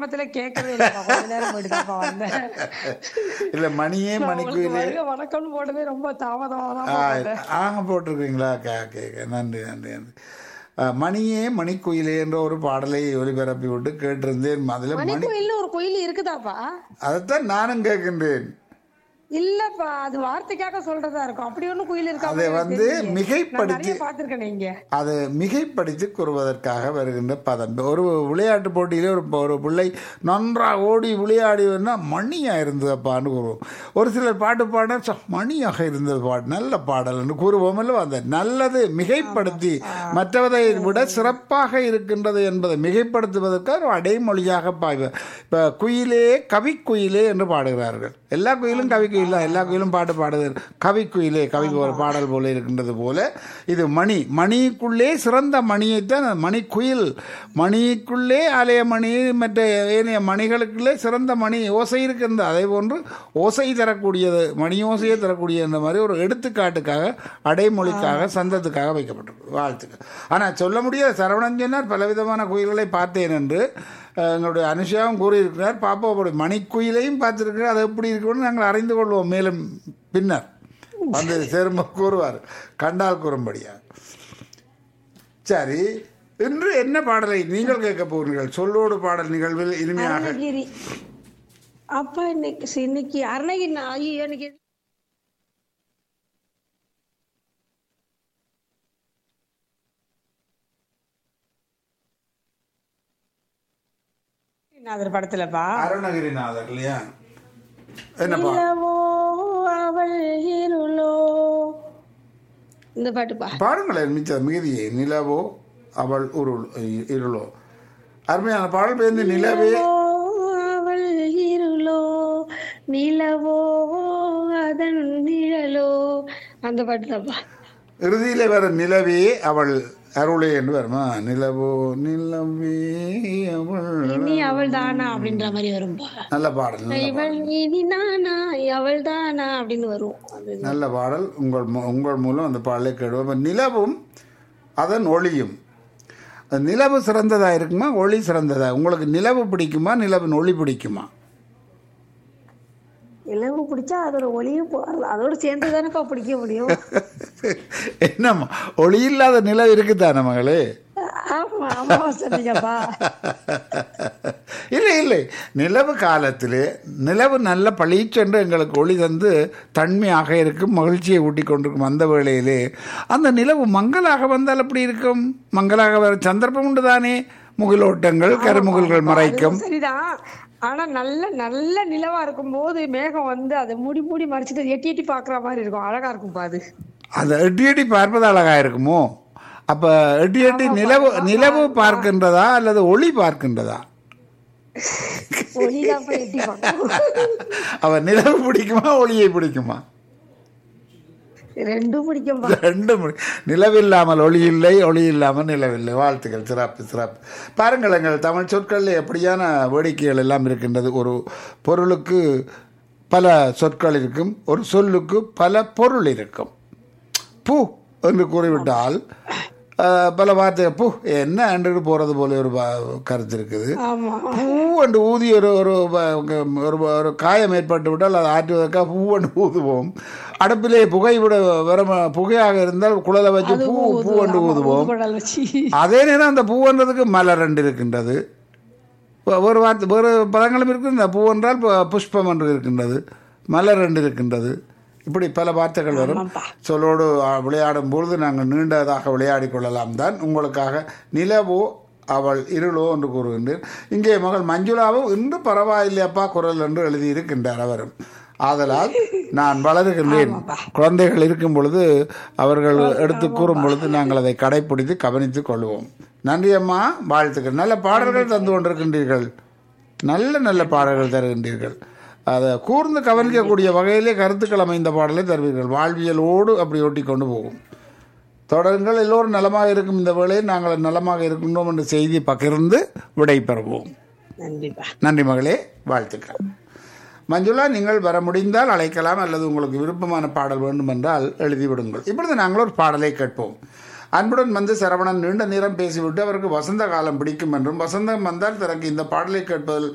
ஆரம்பத்துல கேட்கவே இல்லப்பா கொஞ்ச நேரம் போயிட்டுதான்ப்பா வந்தேன் இல்ல மணியே நான் உங்களுக்கு மணிக்குயிலே வருக வணக்கம்னு போட்டதே ரொம்ப தாமதமா தான் ஆ, போட்டேன் ஆக போட்டிருக்கீங்களா கே கேட்க நன்றி நன்றி நன்றி ஆ, மணியே மணிக்குயிலே என்ற ஒரு பாடலை ஒலிபரப்பி விட்டு கேட்டிருந்தேன் அதில் மணி மணி கோயில்னு ஒரு கோயில் இருக்குதாப்பா அதைத்தான் நானும் கேட்கின்றேன் இல்லப்பா அது வார்த்தைக்காக சொல்றதா இருக்கும் அப்படி ஒண்ணும் கோயில் இருக்கா அதை வந்து மிகைப்படுத்தி நிறைய பாத்திருக்கேன் நீங்க அதை மிகைப்படுத்தி கூறுவதற்காக வருகின்ற பதம் ஒரு விளையாட்டு போட்டியிலே ஒரு ஒரு பிள்ளை நன்றாக ஓடி விளையாடினா மணியாக இருந்ததப்பான்னு கூறுவோம் ஒரு சிலர் பாட்டு பாட "ச, மணியாக இருந்தது பாட்டு நல்ல பாடல்னு கூறுவோம் அல்லவா அந்த நல்லது மிகைப்படுத்தி மற்றவதை விட சிறப்பாக இருக்கின்றது என்பதை மிகைப்படுத்துவதற்காக ஒரு அடைமொழியாக பாய்வ இப்போ குயிலே கவிக்குயிலே என்று பாடுகிறார்கள் எல்லா குயிலும் கவி குயில் தான் எல்லா குயிலும் பாட்டு பாடுகிறது கவிக்குயிலே கவிக்கு ஒரு பாடல் போல இருக்கின்றது போல இது மணி மணிக்குள்ளே சிறந்த மணியைத்தான் மணி குயில் மணிக்குள்ளே ஆலய மணி மற்ற ஏனைய மணிகளுக்குள்ளே சிறந்த மணி ஓசை இருக்கின்றது அதே போன்று ஓசை தரக்கூடியது மணி ஓசையை தரக்கூடிய இந்த மாதிரி ஒரு எடுத்துக்காட்டுக்காக அடைமொழிக்காக சந்தத்துக்காக வைக்கப்பட்டிருக்கு வாழ்த்துக்கள் ஆனால் சொல்ல முடியாது சரவணன் சொன்னார் பலவிதமான குயில்களை பார்த்தேன் என்று அஹ், எங்களுடைய அனுஷாவும் கூறியிருக்கிறார் பாப்பா அப்படி மணிக்குயிலையும் பார்த்துருக்கிறார் அது எப்படி இருக்குன்னு நாங்கள் அறிந்து கொள்வோம் மேலும் பின்னர் வந்து சேரும்ப கூறுவார் கண்டால் கூறும்படியா சரி இன்று என்ன பாடலை நீங்கள் கேட்க போகிறீர்கள் சொல்லோடு பாடல் நிகழ்வில் இனிமையாக அருணகிரி அப்பா இன்னைக்கு சரி, இன்னைக்கு அருணகிரி நான் ஐயோ எனக்கு நாதர் படத்துலப்பா அருணகிரிநாதர் இல்லையா என்ன பா நிலவோ அவள் இருளோ இந்த பாட்டுப்பா பாடுங்களேன் மிச்ச மீதியை நிலவோ அவள் உருள் இருளோ அருமையான பாடல் பேருந்து நிலவே நிலவோ அவள் இருளோ நிலவோ அதன் நிழலோ அந்த பாட்டு தான்ப்பா இறுதியிலே வர நிலவே அவள் அருளே என்று வருமா நிலவோ நிலவே அவள் இனி அவள் தானா அப்படின்ற மாதிரி வரும்பா நல்ல பாடல் நல்ல இவள் இனி நானா அவள் தானா அப்படின்னு வரும் அது நல்ல பாடல் உங்கள் மூ- உங்கள் மூலம் அந்த பாடலை கேடுவோம் இப்ப நிலவும் அதன் ஒளியும் அந்த நிலவு சிறந்ததா இருக்குமா ஒளி சிறந்ததா உங்களுக்கு நிலவு பிடிக்குமா நிலவின் ஒளி பிடிக்குமா இலவு பிடிச்சா அதோட ஒளியும் போ- அதோட சேர்ந்து தானேப்பா பிடிக்க முடியும் என்னம்மா ஒளி இல்லாத நிலவு இருக்குதானே மகளே ஆமா ஆமா சொன்னீங்கப்பா இல்லை இல்லை நிலவு காலத்திலே நிலவு நல்ல பளிச்சென்று எங்களுக்கு ஒளி தந்து தன்மையாக இருக்கும் மகிழ்ச்சியை ஊட்டி கொண்டிருக்கும் அந்த வேளையிலே அந்த நிலவு மங்கலாக வந்தால் எப்படி இருக்கும் மங்கலாக வர சந்தர்ப்பம் உண்டு தானே முகிலோட்டங்கள் கருமுகில்கள் மறைக்கும் சரிதான் ஆனா நல்ல நல்ல நிலவா இருக்கும் போது மேகம் வந்து அதை மூடி மூடி மறைச்சிட்டு எட்டி எட்டி பாக்குற மாதிரி இருக்கும் அழகா இருக்கும்பா அது அதை எட்டி எட்டி பார்ப்பது அழகாக இருக்குமோ அப்போ எட்டி எட்டி நிலவு நிலவு பார்க்கின்றதா அல்லது ஒளி பார்க்கின்றதா ஒளிதான் போய் எட்டி பார்க்கும் அவன் நிலவு பிடிக்குமா ஒளியை பிடிக்குமா ரெண்டும் பிடிக்கும்பா ரெண்டும் முடி- நிலவில்லாமல் ஒளி இல்லை ஒளி இல்லாமல் நிலவில்லை வாழ்த்துக்கள் சிறப்பு சிறப்பு பாருங்கள் எங்கள் தமிழ் சொற்களில் எப்படியான வேடிக்கைகள் எல்லாம் இருக்கின்றது ஒரு பொருளுக்கு பல சொற்கள் இருக்கும் ஒரு சொல்லுக்கு பல பொருள் இருக்கும் பூ என்று கூறிவிட்டால் அஹ், பல வார்த்தை பூ என்ன என்று போகிறது போல ஒரு வா- கருத்து இருக்குது ஆமா பூ என்று ஊதி ஒரு ஒரு வ- ஒரு ஒரு காயம் ஏற்பட்டு விட்டால் அதை ஆற்றுவதற்காக பூ என்று ஊதுவோம் அடுப்பிலே புகை விட வர புகையாக இருந்தால் குழலை வச்சு பூ பூ என்று ஊதுவோம் ஊதுகுழல் வச்சு அதே நேரம் அந்த பூன்றதுக்கு மலர் ரெண்டு இருக்கின்றது ஒ- ஒரு வார்த்தை வேறு பதங்களும் இருக்கின்ற பூ என்றால் பு- புஷ்பம் என்று இருக்கின்றது மலர் ரெண்டு இருக்கின்றது இப்படி பல வார்த்தைகள் வரும் ஆமாப்பா. சொல்லோடு ஆ, விளையாடும் பொழுது நாங்கள் நீண்டதாக விளையாடி கொள்ளலாம் தான் உங்களுக்காக நிலவோ அவள் இருளோ என்று கூறுகின்றேன் இங்கே மகள் மஞ்சுளாவும் இன்று பரவாயில்லையப்பா குரல் என்று எழுதியிருக்கின்றார் அவரும் ஆதலால் நான் வளருகின்றேன் குழந்தைகள் இருக்கும் பொழுது அவர்கள் எடுத்து கூறும் பொழுது நாங்கள் அதை கடைப்பிடித்து கவனித்துக் கொள்வோம் நன்றி அம்மா வாழ்த்துக்கள் நல்ல பாடல்கள் தந்து கொண்டிருக்கின்றீர்கள் நல்ல நல்ல பாடல்கள் தருகின்றீர்கள் அதை கூர்ந்து கவனிக்கக்கூடிய வகையிலே கருத்துக்கள் அமைந்த பாடலை தருவீர்கள் வாழ்வியலோடு அப்படி ஒட்டி கொண்டு போகும் தொடருங்கள் எல்லோரும் நலமாக இருக்கும் இந்த வேளையில் நாங்கள் நலமாக இருக்கின்றோம் என்ற செய்தி பகிர்ந்து விடை பெறுவோம் நன்றிப்பா நன்றி மகளே வாழ்த்துக்கள் மஞ்சுளா நீங்கள் வர முடிந்தால் அழைக்கலாம் அல்லது உங்களுக்கு விருப்பமான பாடல் வேண்டும் என்றால் எழுதிவிடுங்கள் இப்பொழுது நாங்கள் ஒரு பாடலை கேட்போம் அன்புடன் வந்து சரவணன் நீண்ட நேரம் பேசிவிட்டு அவருக்கு வசந்த காலம் பிடிக்கும் என்றும் வசந்தம் வந்தால் தனக்கு இந்த பாடலை கேட்பதில்